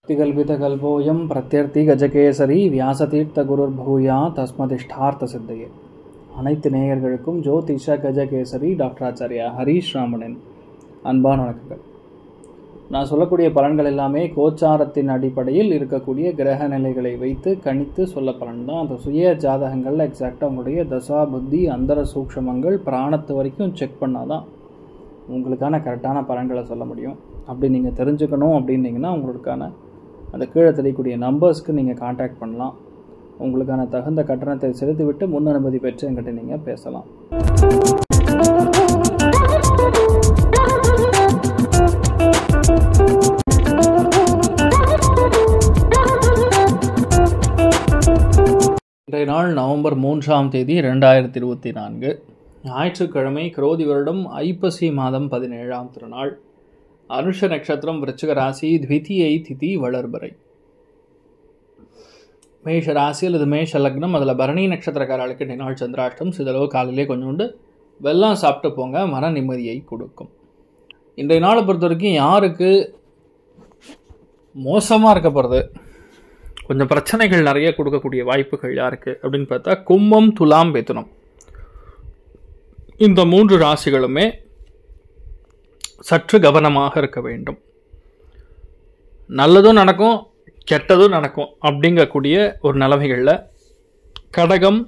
திகல்பிதகல்போயம் பிரத்யர்த்தி கஜகேசரி வியாசதீர்த்தகுருர்பூயா தஸ்மதிஷ்டார்த்த அனைத்து நேயர்களுக்கும் ஜோதிஷ கஜகேசரி டாக்டர் ஆச்சாரியா ஹரீஷ் ராமனின் அன்பான வணக்கங்கள் நான் சொல்லக்கூடிய பலன்கள் எல்லாமே கோச்சாரத்தின் அடிப்படையில் இருக்கக்கூடிய கிரக நிலைகளை வைத்து கணித்து சொல்ல பலன் தான் அந்த சுய ஜாதகங்களில் எக்ஸாக்டாக உங்களுடைய தசா புத்தி அந்தர சூக்ஷமங்கள் பிராணத்து வரைக்கும் செக் பண்ணாதான் உங்களுக்கான கரெக்டான பலன்களை சொல்ல முடியும் அப்படி நீங்கள் தெரிஞ்சுக்கணும் அப்படின்னீங்கன்னா உங்களுக்கான அந்த கீழே தெரியக்கூடிய நம்பர்ஸ்க்கு நீங்கள் காண்டாக்ட் பண்ணலாம் உங்களுக்கான தகுந்த கட்டணத்தை செலுத்திவிட்டு முன் அனுமதி பெற்று என்கிட்ட நீங்கள் பேசலாம் இன்றைய நாள் நவம்பர் மூன்றாம் தேதி ரெண்டாயிரத்தி இருபத்தி நான்கு ஞாயிற்றுக்கிழமை குரோதி வருடம் ஐப்பசி மாதம் பதினேழாம் திருநாள் அனுஷ நட்சத்திரம் விருச்சிக ராசி த்விதியை திதி வளர்பறை மேஷ ராசி அல்லது மேஷ லக்னம் அதில் பரணி நட்சத்திரக்காரர்களுக்கு இன்றைய நாள் சந்திராஷ்டம் சிதளவு காலையிலே கொஞ்சோண்டு வெள்ளம் சாப்பிட்டு போங்க மன நிம்மதியை கொடுக்கும் இன்றைய நாளை பொறுத்த வரைக்கும் யாருக்கு மோசமாக இருக்க போகிறது கொஞ்சம் பிரச்சனைகள் நிறைய கொடுக்கக்கூடிய வாய்ப்புகள் யாருக்கு அப்படின்னு பார்த்தா கும்பம் துலாம் மிதுனம் இந்த மூன்று ராசிகளுமே சற்று கவனமாக இருக்க வேண்டும் நல்லதும் நடக்கும் கெட்டதும் நடக்கும் அப்படிங்கக்கூடிய ஒரு நிலைமைகளில் கடகம்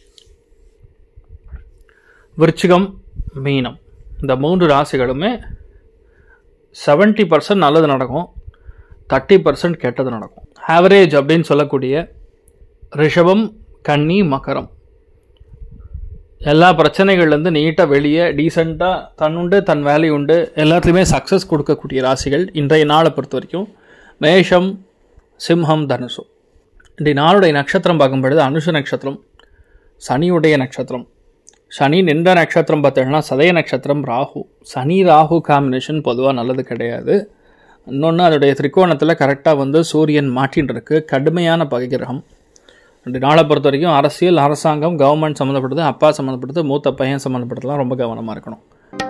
விருச்சிகம் மீனம் இந்த மூன்று ராசிகளுமே செவன்ட்டி பர்சன்ட் நல்லது நடக்கும் தேர்ட்டி பர்சன்ட் கெட்டது நடக்கும் ஆவரேஜ் அப்படின்னு சொல்லக்கூடிய ரிஷபம் கன்னி மகரம் எல்லா பிரச்சனைகள்லேருந்து நீட்டாக வெளியே டீசெண்டாக தன்னுண்டு தன் வேலை உண்டு எல்லாத்துலேயுமே சக்ஸஸ் கொடுக்கக்கூடிய ராசிகள் இன்றைய நாளை பொறுத்த வரைக்கும் மேஷம் சிம்ஹம் தனுசு இன்றைய நாளுடைய நட்சத்திரம் பார்க்கும் பொழுது அனுஷ நட்சத்திரம் சனியுடைய நட்சத்திரம் சனி நின்ற நட்சத்திரம் பார்த்தீங்கன்னா சதய நட்சத்திரம் ராகு சனி ராகு காம்பினேஷன் பொதுவாக நல்லது கிடையாது இன்னொன்று அதோடைய திரிகோணத்தில் கரெக்டாக வந்து சூரியன் மாற்றின்னு இருக்கு கடுமையான பகைகிரகம் ரெண்டு நாளை பொறுத்த வரைக்கும் அரசியல் அரசாங்கம் கவர்மெண்ட் சம்மந்தப்பட்டது அப்பா சம்மந்தப்பட்டது மூத்த பையன் சம்மந்தப்பட்டதுலாம் ரொம்ப கவனமாக இருக்கணும்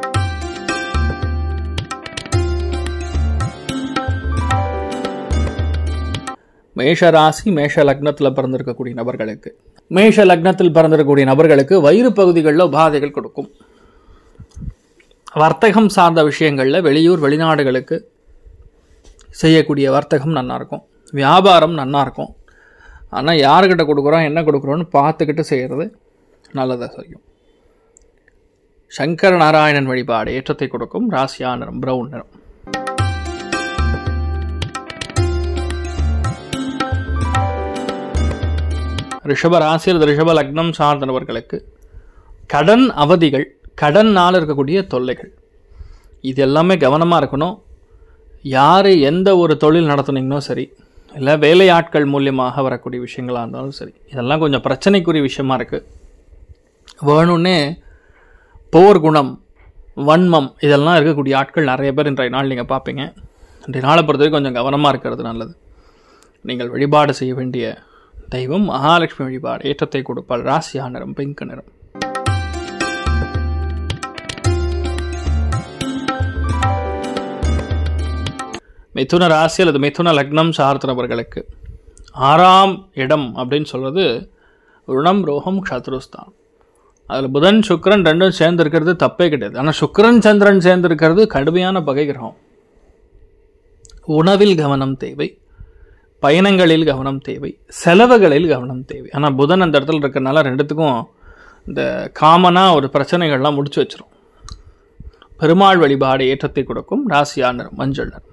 மேஷ ராசி மேஷ லக்னத்தில் பிறந்திருக்கக்கூடிய நபர்களுக்கு மேஷ லக்னத்தில் பிறந்திருக்கக்கூடிய நபர்களுக்கு வயிறு பகுதிகளில் உபாதைகள் கொடுக்கும் வர்த்தகம் சார்ந்த விஷயங்களில் வெளியூர் வெளிநாடுகளுக்கு செய்யக்கூடிய வர்த்தகம் நல்லாயிருக்கும் வியாபாரம் நல்லாயிருக்கும் ஆனால் யாருக்கிட்ட கொடுக்குறோம் என்ன கொடுக்குறோன்னு பார்த்துக்கிட்டு செய்கிறது நல்லதாக செய்யும் சங்கர நாராயணன் வழிபாடு ஏற்றத்தை கொடுக்கும் ராசியா நிறம் பிரவுன் நிறம் ரிஷப ராசி அல்லது ரிஷப லக்னம் சார்ந்த நபர்களுக்கு கடன் அவதிகள் கடனால் இருக்கக்கூடிய தொல்லைகள் இது எல்லாமே கவனமாக இருக்கணும் யார் எந்த ஒரு தொழில் நடத்துனீங்களோ சரி இல்லை வேலையாட்கள் மூலியமாக வரக்கூடிய விஷயங்களாக இருந்தாலும் சரி இதெல்லாம் கொஞ்சம் பிரச்சனைக்குரிய விஷயமா இருக்குது வேணும்னே போர் குணம் வன்மம் இதெல்லாம் இருக்கக்கூடிய ஆட்கள் நிறைய பேர் இன்றைய நாள் நீங்கள் பார்ப்பீங்க இன்றைய நாளை பொறுத்தவரைக்கும் கொஞ்சம் கவனமாக இருக்கிறது நல்லது நீங்கள் வழிபாடு செய்ய வேண்டிய தெய்வம் மகாலட்சுமி வழிபாடு ஏற்றத்தை கொடுப்பாள் ராசியா நிறம் பிங்க் நிறம் மிதுன ராசி அல்லது மிதுன லக்னம் சார்ந்த நபர்களுக்கு ஆறாம் இடம் அப்படின்னு சொல்கிறது ருணம் ரோகம் க்ஷத்ருஸ்தான் அதில் புதன் சுக்கரன் ரெண்டும் சேர்ந்து இருக்கிறது தப்பே கிடையாது ஆனால் சுக்கரன் சந்திரன் சேர்ந்து இருக்கிறது கடுமையான பகை கிரகம் உணவில் கவனம் தேவை பயணங்களில் கவனம் தேவை செலவுகளில் கவனம் தேவை ஆனால் புதன் அந்த இடத்துல இருக்கிறனால ரெண்டுத்துக்கும் இந்த காமனாக ஒரு பிரச்சனைகள்லாம் முடிச்சு வச்சிரும் பெருமாள் வழிபாடு ஏற்றத்தை கொடுக்கும் ராசியா நிறம் மஞ்சள் நிறம்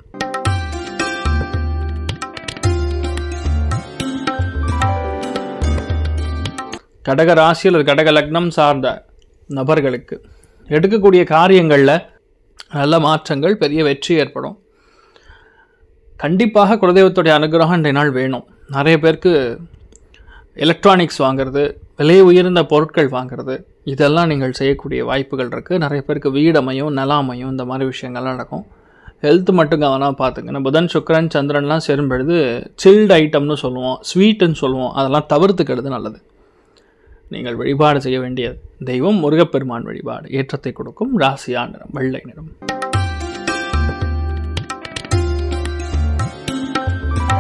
கடக ராசி அல்லது கடக லக்னம் சார்ந்த நபர்களுக்கு எடுக்கக்கூடிய காரியங்களில் நல்ல மாற்றங்கள் பெரிய வெற்றி ஏற்படும் கண்டிப்பாக குலதெய்வத்துடைய அனுகிரகம் இன்றைய நாள் வேணும் நிறைய பேருக்கு எலக்ட்ரானிக்ஸ் வாங்குறது விலை உயர்ந்த பொருட்கள் வாங்குறது இதெல்லாம் நீங்கள் செய்யக்கூடிய வாய்ப்புகள் இருக்குது நிறைய பேருக்கு வீடமையும் நிலாமையும் இந்த மாதிரி விஷயங்கள்லாம் நடக்கும் ஹெல்த் மட்டும் கவனமாக பார்த்துங்க புதன் சுக்கரன் சந்திரன்லாம் சேரும் பொழுது சில்டு ஐட்டம்னு சொல்லுவோம் ஸ்வீட்டுன்னு சொல்லுவோம் அதெல்லாம் தவிர்த்துக்கிறது நல்லது நீங்கள் வழிபாடு செய்ய வேண்டிய தெய்வம் முருகப்பெருமான் வழிபாடு ஏற்றத்தை கொடுக்கும் ராசியா நிறம் வெள்ளை நிறம்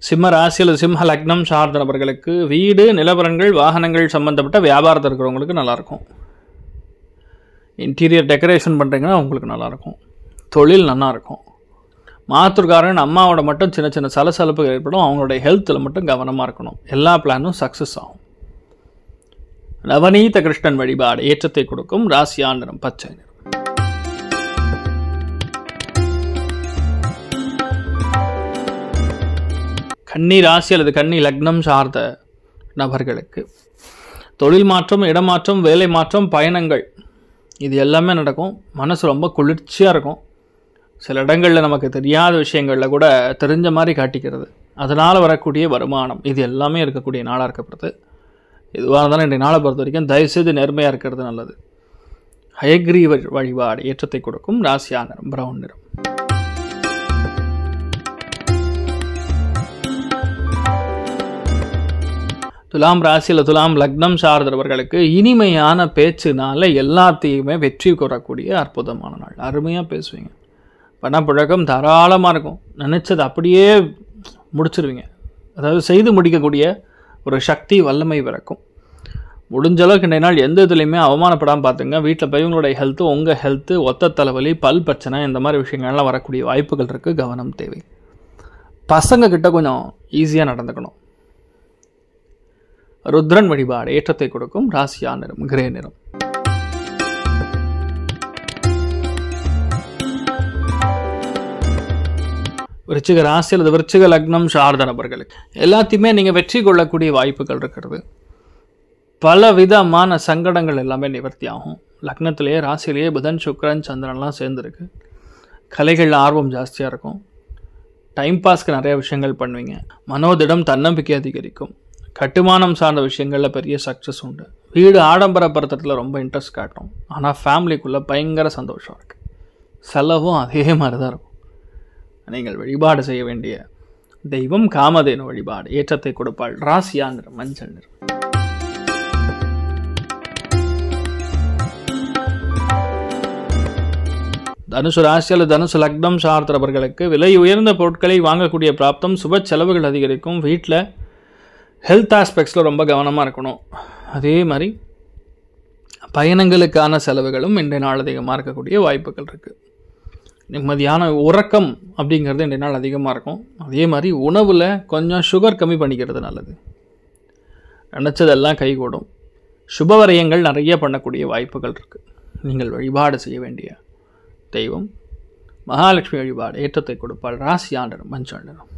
சிம்ம ராசி அல்லது சிம்ம லக்னம் சார்ந்த நபர்களுக்கு வீடு நிலவரங்கள் வாகனங்கள் சம்பந்தப்பட்ட வியாபாரத்தில் இருக்கிறவங்களுக்கு நல்லாயிருக்கும் இன்டீரியர் டெக்கரேஷன் பண்ணுறீங்கன்னா உங்களுக்கு நல்லாயிருக்கும் தொழில் நல்லா இருக்கும் மாத்தூர்காரன் அம்மாவோட மட்டும் சின்ன சின்ன சலசலப்புகள் ஏற்படும் அவங்களுடைய ஹெல்த்தில் மட்டும் கவனமாக இருக்கணும் எல்லா பிளானும் சக்ஸஸ் ஆகும் நவநீத கிருஷ்ணன் வழிபாடு ஏற்றத்தை கொடுக்கும் ராசியா நிறம் பச்சை நிறம் கன்னி ராசி அல்லது கன்னி லக்னம் சார்ந்த நபர்களுக்கு தொழில் மாற்றம் இடமாற்றம் வேலை மாற்றம் பயணங்கள் இது எல்லாமே நடக்கும் மனசு ரொம்ப குளிர்ச்சியாக இருக்கும் சில இடங்களில் நமக்கு தெரியாத விஷயங்களில் கூட தெரிஞ்ச மாதிரி காட்டிக்கிறது அதனால் வரக்கூடிய வருமானம் இது எல்லாமே இருக்கக்கூடிய நாளாக இருக்கப்படுது எதுவாக இருந்தாலும் இன்றைய நாளை பொறுத்த வரைக்கும் தயவுசெய்து நேர்மையாக இருக்கிறது நல்லது ஹயக்ரீவ வழிபாடு ஏற்றத்தை கொடுக்கும் ராசியா நிறம் பிரவுன் நிறம் துலாம் ராசியில் துலாம் லக்னம் சார்ந்தவர்களுக்கு இனிமையான பேச்சுனால எல்லாத்தையுமே வெற்றி கூறக்கூடிய அற்புதமான நாள் அருமையாக பேசுவீங்க பணப்புழக்கம் தாராளமாக இருக்கும் நினச்சது அப்படியே முடிச்சிருவீங்க அதாவது செய்து முடிக்கக்கூடிய ஒரு சக்தி வல்லமை பிறக்கும் முடிஞ்ச அளவுக்கு இன்றைய நாள் எந்த இதுலையுமே அவமானப்படாமல் பார்த்துங்க வீட்டில் போய் ஹெல்த்து உங்கள் ஹெல்த்து ஒத்த தலைவலி பல் பிரச்சனை இந்த மாதிரி விஷயங்கள்லாம் வரக்கூடிய வாய்ப்புகள் இருக்குது கவனம் தேவை பசங்க கிட்ட கொஞ்சம் ஈஸியாக நடந்துக்கணும் ருத்ரன் வழிபாடு ஏற்றத்தை கொடுக்கும் ராசியா நிறம் கிரே நிறம் விருச்சிக ராசி அல்லது விருச்சிக லக்னம் சார்ந்த நபர்களுக்கு எல்லாத்தையுமே நீங்கள் வெற்றி கொள்ளக்கூடிய வாய்ப்புகள் இருக்கிறது பல விதமான சங்கடங்கள் எல்லாமே நிவர்த்தி ஆகும் லக்னத்திலேயே ராசியிலேயே புதன் சுக்கரன் சந்திரன்லாம் சேர்ந்துருக்கு கலைகளில் ஆர்வம் ஜாஸ்தியாக இருக்கும் டைம் பாஸ்க்கு நிறைய விஷயங்கள் பண்ணுவீங்க மனோதிடம் தன்னம்பிக்கை அதிகரிக்கும் கட்டுமானம் சார்ந்த விஷயங்களில் பெரிய சக்ஸஸ் உண்டு வீடு ஆடம்பரப்படுத்துறதுல ரொம்ப இன்ட்ரெஸ்ட் காட்டும் ஆனால் ஃபேமிலிக்குள்ளே பயங்கர சந்தோஷம் இருக்குது செலவும் அதே மாதிரி தான் இருக்கும் நீங்கள் வழிபாடு செய்ய வேண்டிய தெய்வம் காமதேனு வழிபாடு ஏற்றத்தை கொடுப்பாள் ராசியா நிறம் மஞ்சள் நிறம் தனுசு ராசி அல்லது தனுசு லக்னம் சார்ந்தவர்களுக்கு விலை உயர்ந்த பொருட்களை வாங்கக்கூடிய பிராப்தம் சுப செலவுகள் அதிகரிக்கும் வீட்டில் ஹெல்த் ஆஸ்பெக்ட்ஸில் ரொம்ப கவனமாக இருக்கணும் அதே மாதிரி பயணங்களுக்கான செலவுகளும் இன்றைய நாள் அதிகமாக இருக்கக்கூடிய வாய்ப்புகள் இருக்குது நிம்மதியான உறக்கம் அப்படிங்கிறது இன்றைய நாள் அதிகமாக இருக்கும் அதே மாதிரி உணவில் கொஞ்சம் சுகர் கம்மி பண்ணிக்கிறது நல்லது நினச்சதெல்லாம் கைகூடும் சுபவரையங்கள் நிறைய பண்ணக்கூடிய வாய்ப்புகள் இருக்குது நீங்கள் வழிபாடு செய்ய வேண்டிய தெய்வம் மகாலட்சுமி வழிபாடு ஏற்றத்தை கொடுப்பாள் ராசி ஆண்டர் மஞ்சள் நிறம்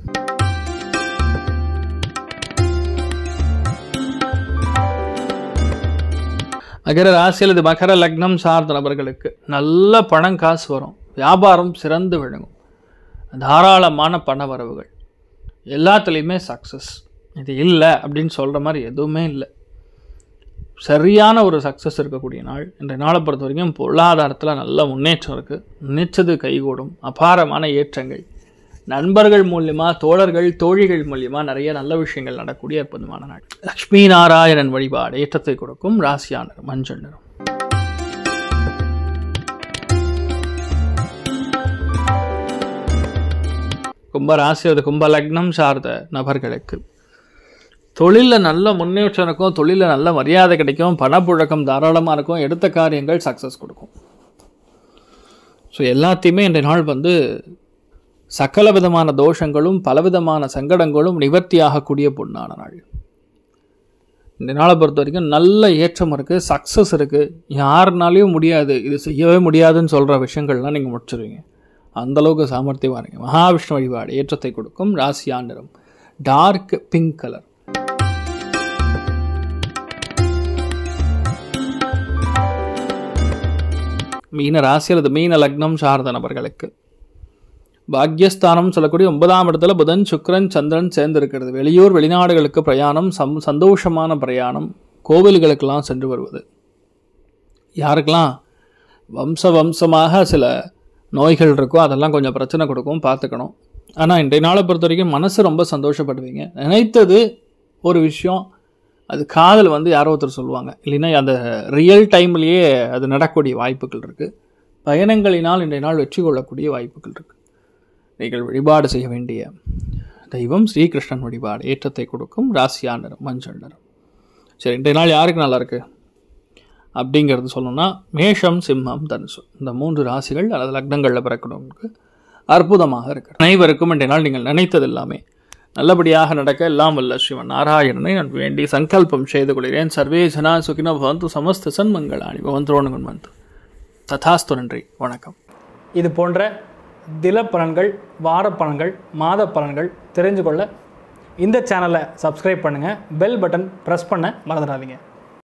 மகர ராசி அல்லது மகர லக்னம் சார்ந்த நபர்களுக்கு நல்ல பணம் காசு வரும் வியாபாரம் சிறந்து விளங்கும் தாராளமான பண வரவுகள் எல்லாத்துலேயுமே சக்ஸஸ் இது இல்லை அப்படின்னு சொல்கிற மாதிரி எதுவுமே இல்லை சரியான ஒரு சக்ஸஸ் இருக்கக்கூடிய நாள் இன்றைய நாளை பொறுத்த வரைக்கும் பொருளாதாரத்தில் நல்ல முன்னேற்றம் இருக்குது நினைச்சது கைகூடும் அபாரமான ஏற்றங்கள் நண்பர்கள் மூலியமா தோழர்கள் தோழிகள் மூலியமா நிறைய நல்ல விஷயங்கள் நடக்கூடிய அற்புதமான நாள் லக்ஷ்மி நாராயணன் வழிபாடு ஏற்றத்தை கொடுக்கும் ராசியானர் மஞ்சள் நிறம் கும்ப ராசி அது கும்ப லக்னம் சார்ந்த நபர்களுக்கு தொழிலில் நல்ல முன்னேற்றம் இருக்கும் தொழிலில் நல்ல மரியாதை கிடைக்கும் பணப்புழக்கம் தாராளமாக இருக்கும் எடுத்த காரியங்கள் சக்ஸஸ் கொடுக்கும் ஸோ எல்லாத்தையுமே இன்றைய நாள் வந்து சகல விதமான தோஷங்களும் பலவிதமான சங்கடங்களும் நிவர்த்தி ஆகக்கூடிய பொன்னான நாள் இந்த நாளை பொறுத்த வரைக்கும் நல்ல ஏற்றம் இருக்குது சக்ஸஸ் இருக்குது யாருனாலையும் முடியாது இது செய்யவே முடியாதுன்னு சொல்கிற விஷயங்கள்லாம் நீங்கள் முடிச்சிருவீங்க அந்தளவுக்கு சாமர்த்தியமாக இருங்க மகாவிஷ்ணு வழிபாடு ஏற்றத்தை கொடுக்கும் ராசியா நிறம் டார்க் பிங்க் கலர் மீன ராசி அல்லது மீன லக்னம் சார்ந்த நபர்களுக்கு பாக்யஸ்தானம் சொல்லக்கூடிய ஒன்பதாம் இடத்துல புதன் சுக்கிரன் சந்திரன் சேர்ந்திருக்கிறது வெளியூர் வெளிநாடுகளுக்கு பிரயாணம் சம் சந்தோஷமான பிரயாணம் கோவில்களுக்கெல்லாம் சென்று வருவது யாருக்கெல்லாம் வம்ச வம்சமாக சில நோய்கள் இருக்கோ அதெல்லாம் கொஞ்சம் பிரச்சனை கொடுக்கும் பார்த்துக்கணும் ஆனால் இன்றைய நாளை பொறுத்த வரைக்கும் மனசு ரொம்ப சந்தோஷப்படுவீங்க நினைத்தது ஒரு விஷயம் அது காதல் வந்து யாரோ ஒருத்தர் சொல்லுவாங்க இல்லைன்னா அந்த ரியல் டைம்லேயே அது நடக்கக்கூடிய வாய்ப்புகள் இருக்குது பயணங்களினால் இன்றைய நாள் வெற்றி கொள்ளக்கூடிய வாய்ப்புகள் இருக்குது நீங்கள் வழிபாடு செய்ய வேண்டிய தெய்வம் ஸ்ரீகிருஷ்ணன் வழிபாடு ஏற்றத்தை கொடுக்கும் ராசியா நிறம் மஞ்சள் நிறம் சரி இன்றைய நாள் யாருக்கு நல்லா இருக்கு அப்படிங்கிறது சொல்லணும்னா மேஷம் சிம்மம் தனுசு இந்த மூன்று ராசிகள் அல்லது லக்னங்களில் பிறக்கிறவங்களுக்கு அற்புதமாக இருக்கு அனைவருக்கும் இன்றைய நாள் நீங்கள் நினைத்தது எல்லாமே நல்லபடியாக நடக்க எல்லாம் வல்ல ஸ்ரீமன் நாராயணனை நான் வேண்டி சங்கல்பம் செய்து கொள்கிறேன் சர்வே ஜனா சுகின பவந்து சமஸ்த சன்மங்களாணி பவந்தோணுங்கன் வந்து ததாஸ்து நன்றி வணக்கம் இது போன்ற தில பலன்கள் வார பலன்கள் மாத பலன்கள் தெரிஞ்சு கொள்ள இந்த சேனலை சப்ஸ்கிரைப் பண்ணுங்கள் பெல் பட்டன் ப்ரெஸ் பண்ண மறந்துடாதீங்க